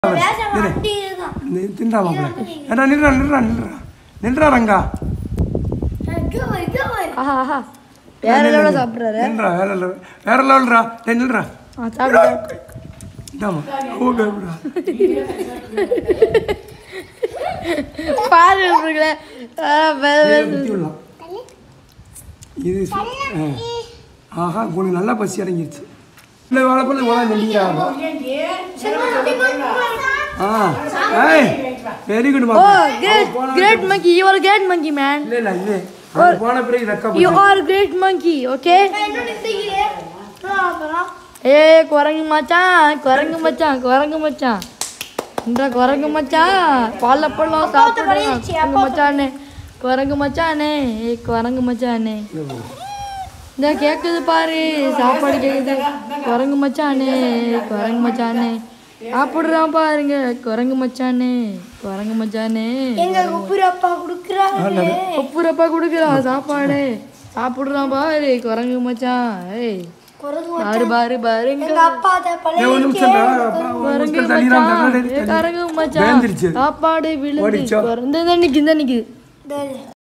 தின்றா மாப்பிள்ள ஏடா நில்றா நில்றா நில்றா நில்றா ரங்கா ஆஹா ஆஹா வேற லெவலில் சாப்பிட்றாரு நில்றா வேற லெவல் வேற லெவல்ரா டேய் நில்றா ஆ சாப்பிட்டு இந்தாம்மா ஓகே அப்படிடா பாரு இருக்குல்ல குத்தி விடலாம் இது ஆ. ஆஹா உனக்கு நல்லா பசி இறங்கிருச்சு இல்லை வாழைப்பழம் இவ்வளோ நெல்லிக்கிறா ஆ ஏய் வெரி குட் ஓ மாப்பிள்ள great great monkey you are great monkey man இல்லை இல்லை இது அது போன பிறகு ரெக்கா you are great monkey okay ஏ குரங்கு மச்சான் குரங்கு மச்சான் குரங்கு மச்சான் இந்த குரங்கு மச்சான் பால்ல பழம் சாப்பிடுறான் குரங்கு மச்சானே குரங்கு மச்சானே ஏ குரங்கு மச்சானே இந்த கேக்குது பாரு சாப்பாடு கேக்குது குரங்கு மச்சானே குரங்கு மச்சானே சாப்பிடுறான் பாருங்க குரங்கு மச்சானே குரங்கு மச்சானே உப்புரப்பா குடுக்குறான் சாப்பாடு சாப்பிடுறான் பாரு குரங்கு மச்சான் ஏய் பாரு பாரு பாருங்க ஏய், ஒரு நிமிஷம்டா அப்பா, ஒரு குரங்கு நிமிஷம் தள்ளிடாம மச்சான் தள்ளி, ஏ, தள்ளி. குரங்கு மச்சான் வேந்திருச்சு. சாப்பாடு விழுந்து ஓடிச்சா? குரங்கு இந்த நிக்கு இந்த நிக்குது